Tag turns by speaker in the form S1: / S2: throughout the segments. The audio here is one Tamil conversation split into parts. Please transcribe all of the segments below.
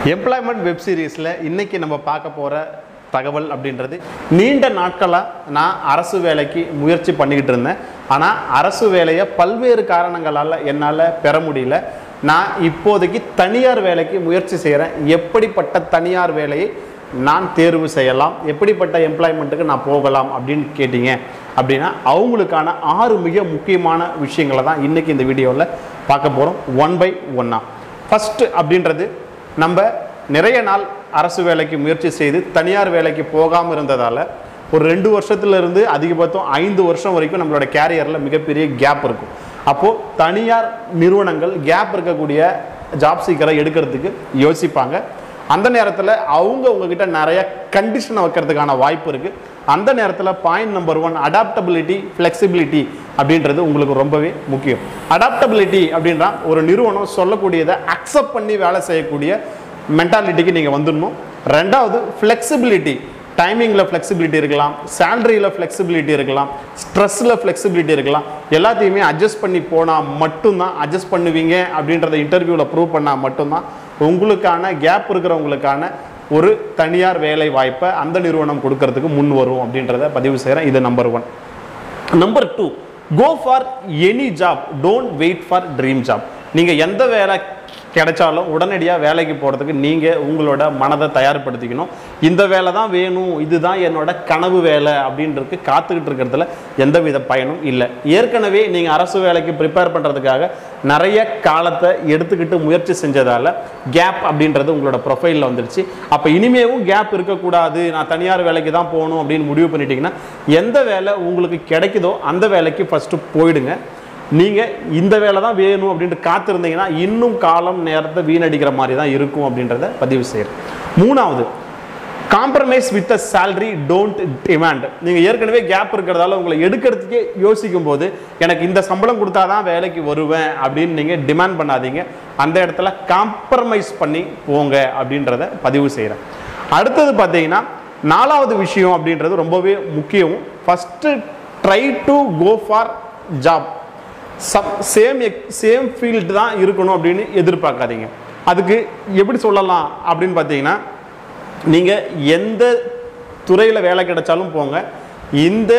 S1: எம்ப்ளாய்மெண்ட் வெப் சீரிஸில் இன்னைக்கு நம்ம பார்க்க போகிற தகவல் அப்படின்றது நீண்ட நாட்களாக நான் அரசு வேலைக்கு முயற்சி பண்ணிக்கிட்டு இருந்தேன் ஆனால் அரசு வேலையை பல்வேறு காரணங்களால் என்னால் பெற முடியல நான் இப்போதைக்கு தனியார் வேலைக்கு முயற்சி செய்கிறேன் எப்படிப்பட்ட தனியார் வேலையை நான் தேர்வு செய்யலாம் எப்படிப்பட்ட எம்ப்ளாய்மெண்ட்டுக்கு நான் போகலாம் அப்படின்னு கேட்டிங்க அப்படின்னா அவங்களுக்கான ஆறு மிக முக்கியமான விஷயங்களை தான் இன்றைக்கி இந்த வீடியோவில் பார்க்க போகிறோம் ஒன் பை ஒன்னாக ஃபஸ்ட்டு அப்படின்றது நம்ம நிறைய நாள் அரசு வேலைக்கு முயற்சி செய்து தனியார் வேலைக்கு போகாமல் இருந்ததால் ஒரு ரெண்டு வருஷத்துல இருந்து அதிகபட்சம் ஐந்து வருஷம் வரைக்கும் நம்மளோட கேரியரில் மிகப்பெரிய கேப் இருக்கும் அப்போது தனியார் நிறுவனங்கள் கேப் இருக்கக்கூடிய ஜாப் சீக்கரை எடுக்கிறதுக்கு யோசிப்பாங்க அந்த நேரத்தில் அவங்க உங்ககிட்ட நிறைய கண்டிஷனை வைக்கிறதுக்கான வாய்ப்பு இருக்குது அந்த நேரத்தில் point number one adaptability flexibility அப்படின்றது உங்களுக்கு ரொம்பவே முக்கியம் அடாப்டபிலிட்டி அப்படின்றா ஒரு நிறுவனம் சொல்லக்கூடியதை அக்செப்ட் பண்ணி வேலை செய்யக்கூடிய மென்டாலிட்டிக்கு நீங்கள் வந்துடணும் ரெண்டாவது ஃப்ளெக்சிபிலிட்டி டைமிங்கில் ஃப்ளெக்சிபிலிட்டி இருக்கலாம் சேலரியில் ஃப்ளெக்சிபிலிட்டி இருக்கலாம் ஸ்ட்ரெஸ்ஸில் ஃப்ளெக்சிபிலிட்டி இருக்கலாம் எல்லாத்தையுமே அட்ஜஸ்ட் பண்ணி போனால் மட்டும்தான் அட்ஜஸ்ட் பண்ணுவீங்க அப்படின்றத இன்டர்வியூவில் ப்ரூவ் பண்ணால் மட்டும்தான் உங்களுக்கான கேப் இருக்கிறவங்களுக்கான ஒரு தனியார் வேலை வாய்ப்பை அந்த நிறுவனம் கொடுக்கறதுக்கு முன் வரும் அப்படின்றத பதிவு செய்கிறேன் இது number one number two go for any job don't wait for dream job நீங்கள் எந்த வேலை கிடைச்சாலும் உடனடியாக வேலைக்கு போகிறதுக்கு நீங்கள் உங்களோட மனதை தயார்படுத்திக்கணும் இந்த வேலை தான் வேணும் இதுதான் என்னோட கனவு வேலை அப்படின்றதுக்கு காத்துக்கிட்டு இருக்கிறதுல எந்தவித பயனும் இல்லை ஏற்கனவே நீங்கள் அரசு வேலைக்கு ப்ரிப்பேர் பண்ணுறதுக்காக நிறைய காலத்தை எடுத்துக்கிட்டு முயற்சி செஞ்சதால் கேப் அப்படின்றது உங்களோட ப்ரொஃபைலில் வந்துடுச்சு அப்போ இனிமேவும் கேப் இருக்கக்கூடாது நான் தனியார் வேலைக்கு தான் போகணும் அப்படின்னு முடிவு பண்ணிட்டீங்கன்னா எந்த வேலை உங்களுக்கு கிடைக்குதோ அந்த வேலைக்கு ஃபஸ்ட்டு போயிடுங்க நீங்கள் இந்த வேலை தான் வேணும் அப்படின்ட்டு காத்திருந்தீங்கன்னா இன்னும் காலம் நேரத்தை வீணடிக்கிற மாதிரி தான் இருக்கும் அப்படின்றத பதிவு செய்கிறேன் மூணாவது compromise with a salary don't demand நீங்கள் ஏற்கனவே கேப் இருக்கிறதால உங்களை எடுக்கிறதுக்கே யோசிக்கும் போது எனக்கு இந்த சம்பளம் கொடுத்தா தான் வேலைக்கு வருவேன் அப்படின்னு நீங்கள் டிமாண்ட் பண்ணாதீங்க அந்த இடத்துல காம்ப்ரமைஸ் பண்ணி போங்க அப்படின்றத பதிவு செய்கிறேன் அடுத்தது பார்த்தீங்கன்னா நாலாவது விஷயம் அப்படின்றது ரொம்பவே முக்கியம் first try to go for job some same same field தான் இருக்கணும் அப்படின்னு எதிர்பார்க்காதீங்க அதுக்கு எப்படி சொல்லலாம் அப்படின்னு பார்த்தீங்கன்னா நீங்கள் எந்த துறையில் வேலை கிடைச்சாலும் போங்க இந்த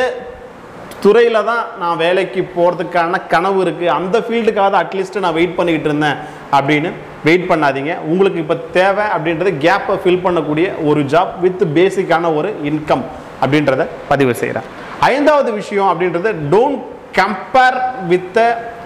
S1: துறையில் தான் நான் வேலைக்கு போகிறதுக்கான கனவு இருக்குது அந்த ஃபீல்டுக்காக அட்லீஸ்ட் நான் வெயிட் பண்ணிக்கிட்டு இருந்தேன் அப்படின்னு வெயிட் பண்ணாதீங்க உங்களுக்கு இப்போ தேவை அப்படின்றது கேப்பை ஃபில் பண்ணக்கூடிய ஒரு ஜாப் வித் பேசிக்கான ஒரு இன்கம் அப்படின்றத பதிவு செய்கிறேன் ஐந்தாவது விஷயம் அப்படின்றது don't compare with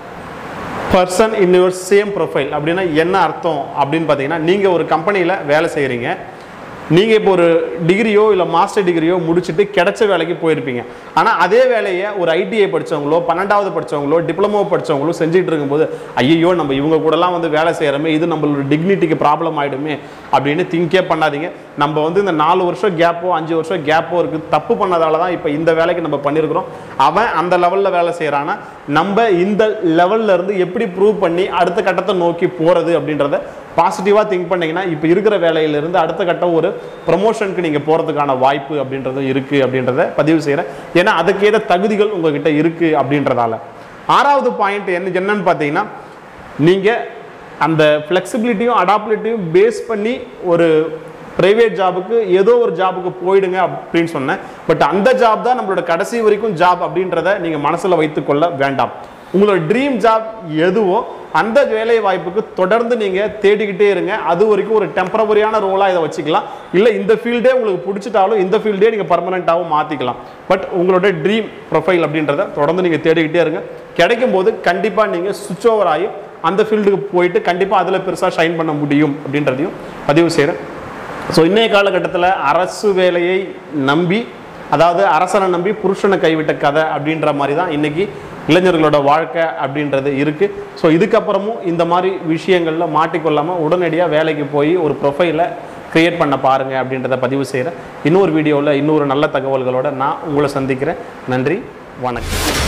S1: person in your same profile அப்படின்னா என்ன அர்த்தம் அப்படின்னு பார்த்தீங்கன்னா நீங்கள் ஒரு கம்பெனியில் வேலை செய்கிறீங்க நீங்கள் இப்போ ஒரு டிகிரியோ இல்லை மாஸ்டர் டிகிரியோ முடிச்சுட்டு கிடைச்ச வேலைக்கு போயிருப்பீங்க ஆனால் அதே வேலையை ஒரு ஐடிஐ படித்தவங்களோ பன்னெண்டாவது படித்தவங்களோ டிப்ளமோ படித்தவங்களோ செஞ்சுட்டு இருக்கும்போது ஐயோ நம்ம இவங்க கூடலாம் வந்து வேலை செய்கிறோமே இது நம்மளோட டிக்னிட்டிக்கு ப்ராப்ளம் ஆகிடுமே அப்படின்னு திங்கே பண்ணாதீங்க நம்ம வந்து இந்த நாலு வருஷம் கேப்போ அஞ்சு வருஷம் கேப்போ இருக்குது தப்பு பண்ணதால தான் இப்போ இந்த வேலைக்கு நம்ம பண்ணியிருக்கிறோம் அவன் அந்த லெவலில் வேலை செய்கிறான்னா நம்ம இந்த லெவல்ல இருந்து எப்படி ப்ரூவ் பண்ணி அடுத்த கட்டத்தை நோக்கி போகிறது அப்படின்றத பாசிட்டிவாக திங்க் பண்ணீங்கன்னா இப்போ இருக்கிற வேலையிலிருந்து அடுத்த கட்டம் ஒரு ப்ரொமோஷனுக்கு நீங்கள் போகிறதுக்கான வாய்ப்பு அப்படின்றது இருக்குது அப்படின்றத பதிவு செய்கிறேன் ஏன்னா அதுக்கேற்ற தகுதிகள் உங்ககிட்ட இருக்குது அப்படின்றதால ஆறாவது பாயிண்ட் என்ன என்னன்னு பார்த்தீங்கன்னா நீங்கள் அந்த ஃப்ளெக்சிபிலிட்டியும் அடாப்டிலிட்டியும் பேஸ் பண்ணி ஒரு ப்ரைவேட் ஜாபுக்கு ஏதோ ஒரு ஜாபுக்கு போயிடுங்க அப்படின்னு சொன்னேன் பட் அந்த ஜாப் தான் நம்மளோட கடைசி வரைக்கும் ஜாப் அப்படின்றத நீங்கள் மனசில் வைத்துக்கொள்ள வேண்டாம் உங்களோட ட்ரீம் ஜாப் எதுவோ அந்த வேலை வாய்ப்புக்கு தொடர்ந்து நீங்கள் தேடிக்கிட்டே இருங்க அது வரைக்கும் ஒரு டெம்பரவரியான ரோலாக இதை வச்சுக்கலாம் இல்லை இந்த ஃபீல்டே உங்களுக்கு பிடிச்சிட்டாலும் இந்த ஃபீல்டே நீங்கள் பர்மனெண்ட்டாகவும் மாற்றிக்கலாம் பட் உங்களோட ட்ரீம் ப்ரொஃபைல் அப்படின்றத தொடர்ந்து நீங்கள் தேடிக்கிட்டே இருங்க கிடைக்கும் போது கண்டிப்பாக நீங்கள் சுவிட்ச் ஓவர் ஆகி அந்த ஃபீல்டுக்கு போயிட்டு கண்டிப்பாக அதில் பெருசாக ஷைன் பண்ண முடியும் அப்படின்றதையும் பதிவு செய்கிறேன் ஸோ இன்றைய காலகட்டத்தில் அரசு வேலையை நம்பி அதாவது அரசனை நம்பி புருஷனை கைவிட்ட கதை அப்படின்ற மாதிரி தான் இன்றைக்கி இளைஞர்களோட வாழ்க்கை அப்படின்றது இருக்குது ஸோ இதுக்கப்புறமும் இந்த மாதிரி விஷயங்களில் மாட்டிக்கொள்ளாமல் உடனடியாக வேலைக்கு போய் ஒரு ப்ரொஃபைலை க்ரியேட் பண்ண பாருங்கள் அப்படின்றத பதிவு செய்கிறேன் இன்னொரு வீடியோவில் இன்னொரு நல்ல தகவல்களோட நான் உங்களை சந்திக்கிறேன் நன்றி வணக்கம்